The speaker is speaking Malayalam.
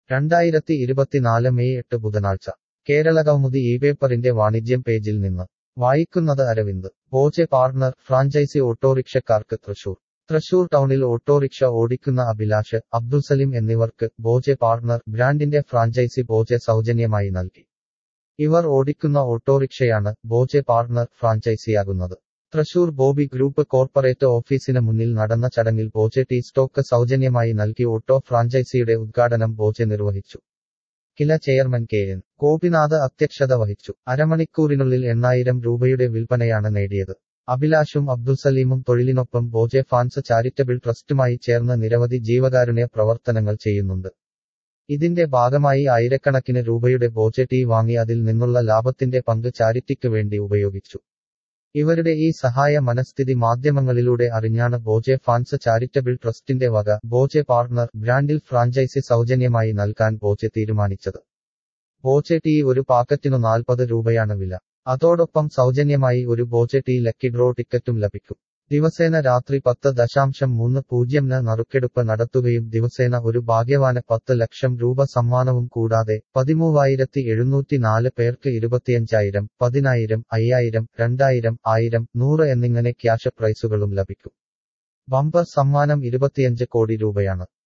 രണ്ടായിരത്തി ഇരുപത്തിനാല് മെയ് എട്ട് ബുധനാഴ്ച കേരളകൗമുദി ഈ പേപ്പറിന്റെ വാണിജ്യം പേജിൽ നിന്ന് വായിക്കുന്നത് അരവിന്ദ് ബോജെ പാർട്ണർ ഫ്രാഞ്ചൈസി ഓട്ടോറിക്ഷക്കാർക്ക് തൃശൂർ തൃശൂർ ടൗണിൽ ഓട്ടോറിക്ഷ ഓടിക്കുന്ന അഭിലാഷ് അബ്ദുൽസലിം എന്നിവർക്ക് ബോജെ പാർട്ണർ ബ്രാൻഡിന്റെ ഫ്രാഞ്ചൈസി ബോജെ സൗജന്യമായി നൽകി ഇവർ ഓടിക്കുന്ന ഓട്ടോറിക്ഷയാണ് ബോജെ പാർട്ണർ ഫ്രാഞ്ചൈസിയാകുന്നത് തൃശൂർ ബോബി ഗ്രൂപ്പ് കോർപ്പറേറ്റ് ഓഫീസിന് മുന്നിൽ നടന്ന ചടങ്ങിൽ ബോജെ ടീ സ്റ്റോക്ക് സൗജന്യമായി നൽകി ഓട്ടോ ഫ്രാഞ്ചൈസിയുടെ ഉദ്ഘാടനം ബോജെ നിർവഹിച്ചു Kila chairman K N Gopinath അധ്യക്ഷത വഹിച്ചു അരമണിക്കൂറിനുള്ളിൽ എണ്ണായിരം രൂപയുടെ വിൽപ്പനയാണ് നേടിയത് അഭിലാഷും അബ്ദുൽസലീമും തൊഴിലിനൊപ്പം ബോജെ ഫാൻസ് ചാരിറ്റബിൾ ട്രസ്റ്റുമായി ചേർന്ന് നിരവധി ജീവകാരുണ്യ പ്രവർത്തനങ്ങൾ ചെയ്യുന്നുണ്ട് ഇതിന്റെ ഭാഗമായി ആയിരക്കണക്കിന് രൂപയുടെ ബോജെ ടീ വാങ്ങി അതിൽ നിന്നുള്ള ലാഭത്തിന്റെ പങ്ക് ചാരിറ്റിക്ക് വേണ്ടി ഉപയോഗിച്ചു ഇവരുടെ ഈ സഹായ മനസ്ഥിതി മാധ്യമങ്ങളിലൂടെ അറിഞ്ഞാണ് ബോജെ ഫാൻസ് ചാരിറ്റബിൾ ട്രസ്റ്റിന്റെ വക ബോജെ പാർട്ണർ ബ്രാൻഡിൽ ഫ്രാഞ്ചൈസി സൗജന്യമായി നൽകാൻ ബോജെ തീരുമാനിച്ചത് ബോജെ ടീ ഒരു പാക്കറ്റിനു നാൽപ്പത് രൂപയാണ് വില അതോടൊപ്പം സൗജന്യമായി ഒരു ബോജെ ടീ ലക്കി ഡ്രോ ടിക്കറ്റും ലഭിക്കും ദിവസേന രാത്രി പത്ത് ദശാംശം മൂന്ന് പൂജ്യംന് നറുക്കെടുപ്പ് നടത്തുകയും ദിവസേന ഒരു ഭാഗ്യവാന് പത്ത് ലക്ഷം രൂപ സമ്മാനവും കൂടാതെ പതിമൂവായിരത്തി എഴുന്നൂറ്റി നാല് പേർക്ക് ഇരുപത്തിയഞ്ചായിരം പതിനായിരം അയ്യായിരം രണ്ടായിരം ആയിരം നൂറ് എന്നിങ്ങനെ ക്യാഷ് പ്രൈസുകളും ലഭിക്കും ബമ്പർ സമ്മാനം ഇരുപത്തിയഞ്ച് കോടി രൂപയാണ്